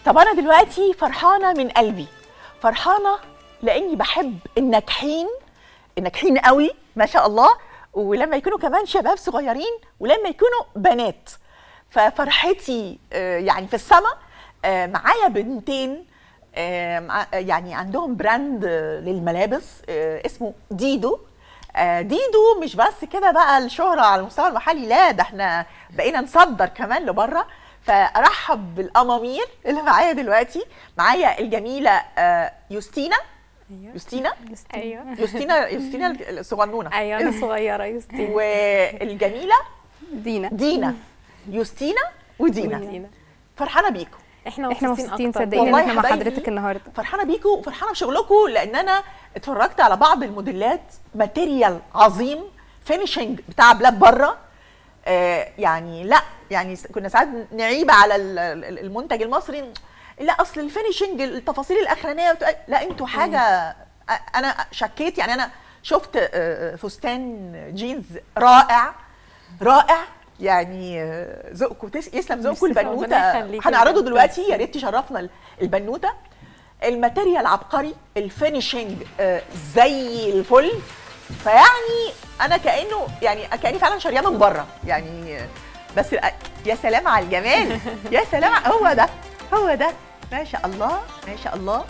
طب انا دلوقتي فرحانه من قلبي فرحانه لاني بحب الناجحين الناجحين قوي ما شاء الله ولما يكونوا كمان شباب صغيرين ولما يكونوا بنات ففرحتي آه، يعني في السما آه، معايا بنتين آه، مع- يعني عندهم براند آه، للملابس آه، اسمه ديدو آه، ديدو مش بس كده بقى الشهرة على المستوى المحلي لا ده احنا بقينا نصدر كمان لبره فارحب بالامامير اللي معايا دلوقتي معايا الجميله آه، يوستينا يوستينا ايوه يوستينا يوستينا الصغنونه ايوه انا صغيره يوستين والجميله دينا دينا يوستينا ودينا ودينا. فرحانه بيكم احنا احنا مبسوطين مبسوطين اكتر صدقيني ان والله احنا مع حبايبي. حضرتك النهارده فرحانه بيكم وفرحانه بشغلكم لان انا اتفرجت على بعض الموديلات ماتيريال عظيم فينيشنج بتاع بلاد بره آه يعني لا يعني س- كنا ساعات نعيب على ال- ال- المنتج المصري لا اصل الفينيشنج التفاصيل الاخرانيه بتبقى- لا انتوا حاجه أ- انا شكيت يعني انا شفت آه، آه، فستان جينز رائع رائع يعني آه، ذوقكم تس- يسلم ذوقكم ربنا البنوته يخليكي هنعرضه بجد. دلوقتي يا ريت تشرفنا ال- البنوته الماتيريال عبقري الفينيشنج آه، زي الفل فيعني انا كانه يعني كاني فعلا شارياه من بره يعني آه، بس آه، يا سلام على الجمال يا سلام ع- هو ده هو ده ما شاء الله ما شاء الله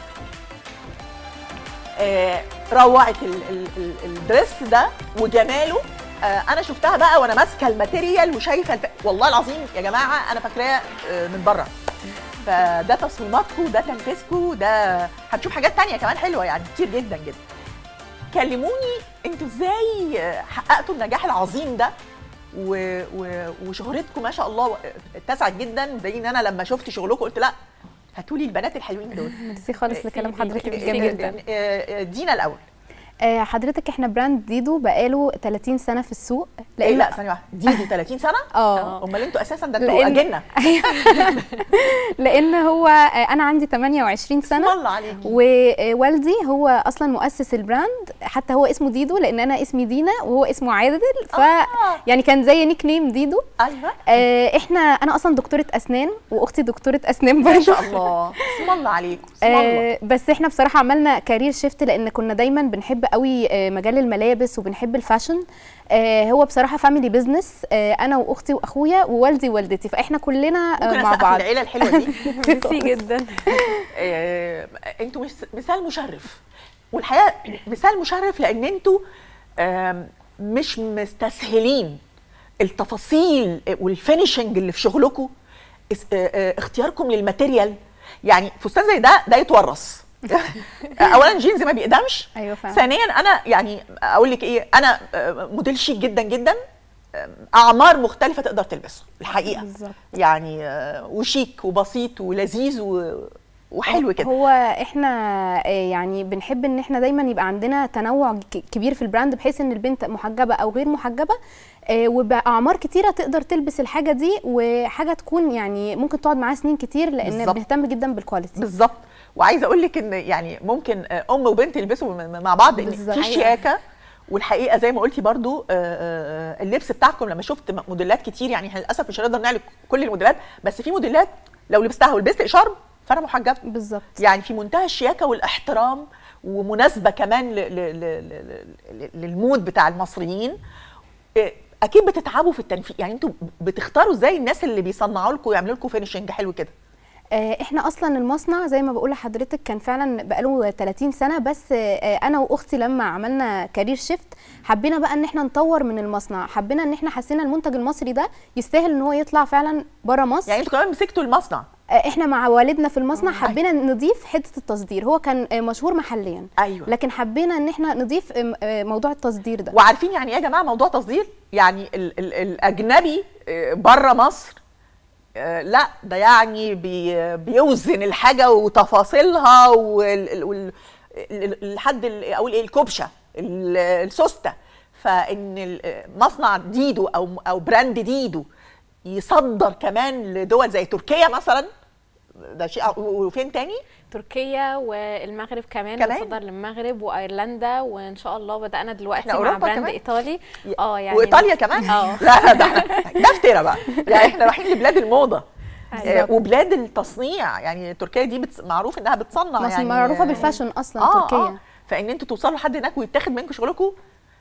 آه، روعه ال- ال- ال- الدريس ده وجماله آه، انا شفتها بقى وانا ماسكه الماتيريال وشايفه الف... والله العظيم يا جماعه انا فاكراه آه، من بره فده تصميماتكم ده تنفيذكم ده هتشوف حاجات تانية كمان حلوه يعني كتير جدا جدا كلموني انتوا ازاي آه، حققتوا النجاح العظيم ده و... و... وشهرتكم ما شاء الله اتسعت جدا زي ان انا لما شفت شغلكم قلت لا هاتوا لي البنات الحلوين دول ميرسي خالص ميرسي لكلام ليكي، حضرتك ميرسي الجميل جداً. ده آه، آه، دينا الاول آه، حضرتك احنا براند ديدو بقاله 30 سنه في السوق ايه لا ثانيه واحده ديدو 30 سنه اه امال انتوا اساسا ده انتوا لأن- اجنه لان هو آه، انا عندي 28 سنه الله عليكي ووالدي هو اصلا مؤسس البراند حتى هو اسمه ديدو لان انا اسمي دينا وهو اسمه عادل ف آه. يعني كان زي نيك نيم ديدو ايوه آه، احنا انا اصلا دكتوره اسنان واختي دكتوره اسنان ما برضه شاء الله اسم الله عليكم اسم الله آه، بس احنا بصراحه عملنا كارير شيفت لان كنا دايما بنحب قوي آه، مجال الملابس وبنحب الفاشن آه، هو بصراحه فاميلي بيزنس انا واختي واخويا ووالدي ووالدتي فاحنا كلنا آه، ممكن مع اسقف بعض العيله الحلوه دي ميرسي جدا آه، انتوا مس- مثال مشرف والحقيقه مثال مشرف لان انتوا آم، مش مستسهلين التفاصيل والفينيشنج اللي في شغلكم اس- آه، آه، اختياركم للماتيريال يعني فستان زي ده ده يتورث اولا جينز ما بيقدمش ايوه فعلا ثانيا انا يعني اقول لك ايه انا آه، موديل شيك جدا جدا آه، اعمار مختلفه تقدر تلبسه الحقيقه بالظبط يعني آه، وشيك وبسيط ولذيذ و... وحلو كده هو احنا آه، يعني بنحب ان احنا دايما يبقى عندنا تنوع ك- كبير في البراند بحيث ان البنت محجبه او غير محجبه آه، وباعمار كتيره تقدر تلبس الحاجه دي وحاجه تكون يعني ممكن تقعد معاها سنين كتير لان بالظبط. بنهتم جدا بالكواليتي بالظبط وعايزه اقول لك ان يعني ممكن آه، ام وبنت يلبسوا م- م- مع بعض إن بالظبط. في شياكه والحقيقه زي ما قلتي برضو آه، آه، آه، اللبس بتاعكم لما شفت م- موديلات كتير يعني احنا للاسف مش هنقدر نعمل كل الموديلات بس في موديلات لو لبستها ولبست اشارب فانا محجبه بالظبط يعني في منتهى الشياكه والاحترام ومناسبه كمان ل- ل- ل- ل- ل- للمود بتاع المصريين إيه، اكيد بتتعبوا في التنفيذ يعني انتوا بتختاروا ازاي الناس اللي بيصنعوا لكم ويعملوا لكم فينيشنج حلو كده آه، احنا اصلا المصنع زي ما بقول لحضرتك كان فعلا بقاله 30 سنه بس آه، انا واختي لما عملنا كارير شيفت حبينا بقى ان احنا نطور من المصنع حبينا ان احنا حسينا المنتج المصري ده يستاهل ان هو يطلع فعلا بره مصر يعني انتوا كمان مسكتوا المصنع آه، احنا مع والدنا في المصنع أيوة. حبينا نضيف حته التصدير هو كان آه، مشهور محليا ايوه لكن حبينا ان احنا نضيف آه، آه، موضوع التصدير ده وعارفين يعني ايه يا جماعه موضوع تصدير يعني ال ال الاجنبي بره مصر آه، لا ده يعني بي بيوزن الحاجه وتفاصيلها وال- وال- ال- لحد ال- اقول ايه الكبشه ال- السوسته فان ال- مصنع ديدو او او براند ديدو يصدر كمان لدول زي تركيا مثلا ده شيء وفين تاني تركيا والمغرب كمان كمان؟ بنصدر للمغرب وايرلندا وان شاء الله بدانا دلوقتي إحنا مع أوروبا براند كمان؟ ايطالي اه يعني وايطاليا كمان اه لا لا ده احنا ده افترا بقى يعني احنا رايحين لبلاد الموضه آه، وبلاد التصنيع يعني تركيا دي بتس... معروف انها بتصنع مصر يعني معروفه بالفاشن اصلا آه تركيا آه فان انتوا توصلوا لحد هناك ويتاخد منكم شغلكم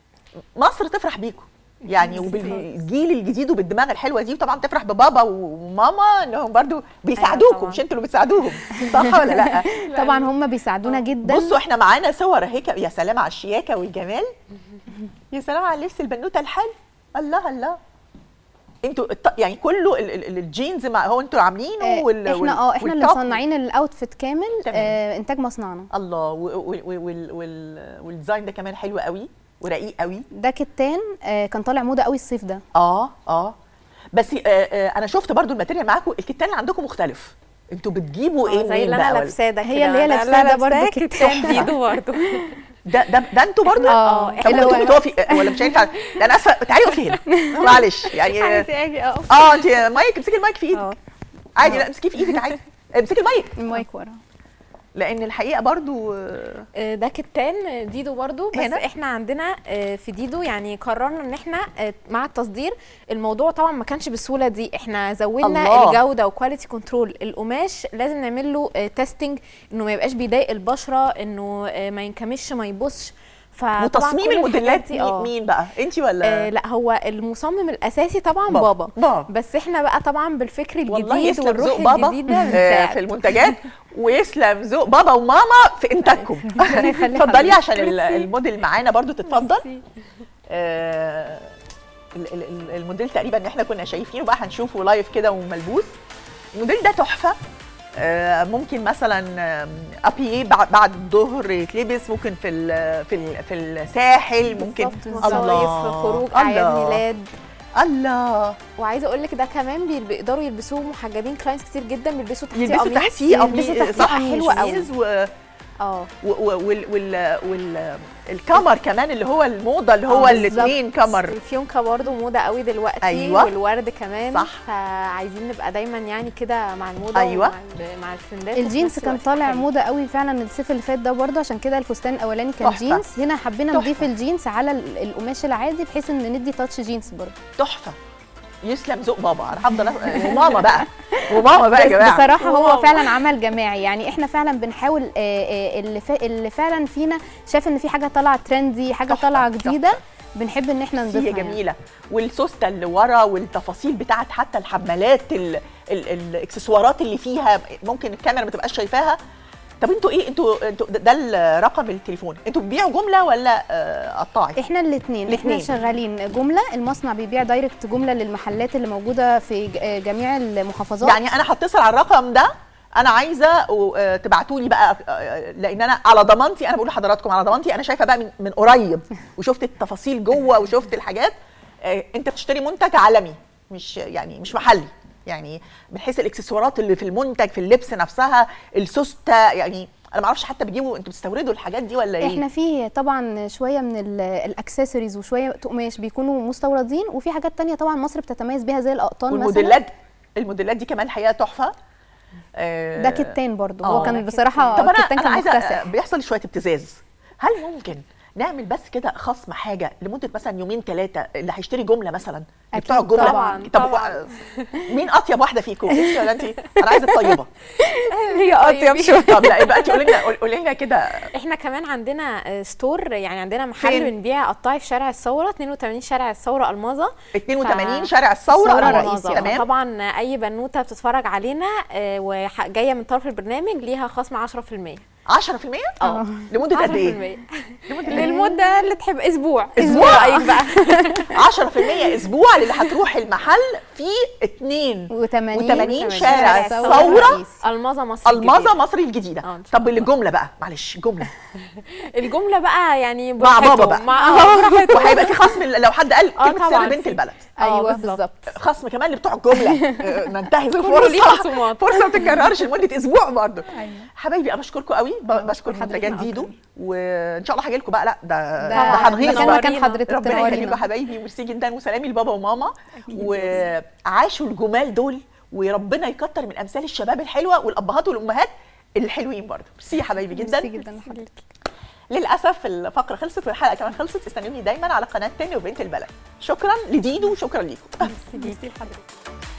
مصر تفرح بيكم يعني وبالجيل الجديد وبالدماغ الحلوه دي وطبعا تفرح ببابا وماما انهم برضو بيساعدوكم طبعاً. مش انتوا اللي بتساعدوهم صح ولا لا طبعا هم بيساعدونا جدا بصوا احنا معانا صور اهي ك- يا سلام على الشياكه والجمال يا سلام على اللبس البنوته الحلو الله الله انتوا الط- يعني كله ال- ال- ال- الجينز مع هو انتوا عاملينه آه، وال احنا اه احنا اللي والتوب. مصنعين الاوتفيت كامل تمام. آه انتاج مصنعنا الله و- و- و- وال- وال- والديزاين ده كمان حلو قوي ورقيق قوي ده كتان آه كان طالع موضه قوي الصيف ده اه اه بس آه آه انا شفت برضو الماتيريال معاكم الكتان اللي عندكم مختلف انتوا بتجيبوا ايه آه، زي منين اللي بقى انا ولا- لابساه ده هي كده. اللي هي ده لابساه ده برضه لابساه كتان. كتان بيدو برضه ده ده ده انتوا برضو اه طب اللي انتوا هو بتقفي آه، ولا مش هينفع ده انا اسفه تعالي اقفي هنا معلش يعني آه، اجي اه اه انت مايك امسكي المايك في اه ايدك عادي لا امسكيه في ايدك عادي امسكي المايك المايك ورا لان الحقيقه برضو آه، آه، ده كتان ديدو برضو بس هنا؟ احنا عندنا آه، في ديدو يعني قررنا ان احنا آه، مع التصدير الموضوع طبعا ما كانش بالسهوله دي احنا زودنا الله. الجوده وكواليتي كنترول القماش لازم نعمل له تيستنج انه ما يبقاش بيضايق البشره انه آه، ما ينكمش ما يبصش فطبعاً وتصميم كل الموديلات الحاجات دي- مين, آه. مين بقى انت ولا آه لا هو المصمم الاساسي طبعا بابا. بابا, بابا. بس احنا بقى طبعا بالفكر والله الجديد يسلم والروح ذوق بابا الجديده آه، بنساعد. في المنتجات ويسلم ذوق بابا وماما في انتاجكم يخلي اتفضلي حضرتك. عشان ال- الموديل معانا برضو تتفضل آه، ال- ال- ال- الموديل تقريبا ان احنا كنا شايفينه بقى هنشوفه لايف كده وملبوس الموديل ده تحفه آه، ممكن مثلا آم، ابييه بعد بعد الظهر يتلبس ممكن في ال- في ال- في الساحل ممكن بالظبط، مصايف خروج اعياد الله. ميلاد الله وعايزه اقول لك ده كمان بي- بيقدروا يلبسوه محجبين كلاينتس كتير جدا بيلبسوا تحتيه يلبسوا قميص تحتيه يلبسوا قميص تحتيه صح قميص حلوه قوي شميز و اه و- و- وال وال وال الكمر كمان اللي هو الموضه اللي هو آه، الاثنين كمر الفيونكه برضو موضه قوي دلوقتي أيوة. والورد كمان صح. فعايزين نبقى دايما يعني كده مع الموضه أيوة. ومع ال- مع الترندات وفي الجينز نفس كان الوقت طالع حلو. موضه قوي فعلا الصيف اللي فات ده برضه عشان كده الفستان الاولاني كان تحفة. جينز هنا حبينا تحفة. نضيف الجينز على ال- القماش العادي بحيث ان ندي تاتش جينز برضه تحفه يسلم ذوق بابا انا هفضل أ- وماما بقى وماما بقى يا بس جماعه بصراحه هو واو. فعلا عمل جماعي يعني احنا فعلا بنحاول آه، آه، اللي, فا اللي فعلا فينا شاف ان في حاجه طالعه ترندي حاجه تحفة، طالعه جديده تحفة. بنحب ان احنا نضيفها هي يعني. جميله والسوسته اللي ورا والتفاصيل بتاعت حتى الحمالات ال ال الاكسسوارات اللي فيها ممكن الكاميرا ما تبقاش شايفاها طب انتوا ايه انتوا انتوا ده- ده الرقم التليفون انتوا بتبيعوا جمله ولا آه، قطاعي احنا الاثنين احنا الاتنين. شغالين جمله المصنع بيبيع دايركت جمله للمحلات اللي موجوده في ج- آه، جميع المحافظات يعني انا هتصل على الرقم ده انا عايزه تبعتوا لي بقى آه، لان انا على ضمانتي انا بقول لحضراتكم على ضمانتي انا شايفه بقى من, من قريب وشفت التفاصيل جوه وشفت الحاجات آه، انت بتشتري منتج عالمي مش يعني مش محلي يعني من حيث الاكسسوارات اللي في المنتج في اللبس نفسها السوسته يعني انا ما اعرفش حتى بتجيبوا انتوا بتستوردوا الحاجات دي ولا ايه احنا في طبعا شويه من ال- الاكسسوارز وشويه قماش بيكونوا مستوردين وفي حاجات تانية طبعا مصر بتتميز بيها زي الاقطان مثلا والموديلات الموديلات دي كمان الحقيقه تحفه آه، ده كتان برضو آه. هو كان بصراحه طب انا الكتان انا كان عايزه مكتسح بيحصل شويه ابتزاز هل ممكن نعمل بس كده خصم حاجه لمده مثلا يومين ثلاثه اللي هيشتري جمله مثلا اللي أكيد بتوع الجمله طبعاً، طب طبعاً. مين اطيب واحده فيكم انت ولا انت انا عايزه الطيبه هي اطيب شويه طب لا يبقى انت قولي لنا قولي لنا كده احنا كمان عندنا آه، ستور يعني عندنا محل فين؟ بنبيع قطاعي في شارع الثوره 82 شارع الثوره الماظه 82 ف- شارع الثوره الثورة الرئيسي الماظة. تمام طبعا اي بنوته بتتفرج علينا آه، وجايه من طرف البرنامج ليها خصم 10% 10% اه لمده قد ايه 10% للمده اللي تحب اسبوع أسبوع. رايك بقى 10% اسبوع اللي هتروح المحل في 2 و80 و80 شارع شارع الثورة الثوره الرئيسي. الماظه مصر الماظه الجديدة. مصر الجديده آه، إن شاء طب الجمله بقى معلش جمله الجمله بقى يعني مع بابا براحتهم. بقى. مع آه، براحتهم. وهيبقى في خصم لو حد قال آه، كلمه طبعاً سر بنت في. البلد آه، ايوه بالظبط. بالظبط خصم كمان اللي بتوع الجمله آه، ننتهز كله ليه الفرصه خصومات. فرصه ما تتكررش لمده اسبوع برضه أيوة. حبايبي انا بشكركم قوي ب- بشكر حضرتك منتجات أكتر. ديدو وان شاء الله هاجي لكم بقى لا ده ده ده هنغيظ مكان بقى مكان حضرتك ربنا يخليكم تنورينا حبايبي وميرسي جدا وسلامي لبابا وماما وعاشوا الجمال دول وربنا يكتر من امثال الشباب الحلوه والابهات والامهات الحلوين برضه ميرسي يا حبايبي جدا ميرسي جدا لحضرتك للاسف الفقره خلصت والحلقه كمان خلصت استنوني دايما على قناه تاني وبنت البلد شكرا لديدو وشكرا ليكم ميرسي لحضرتك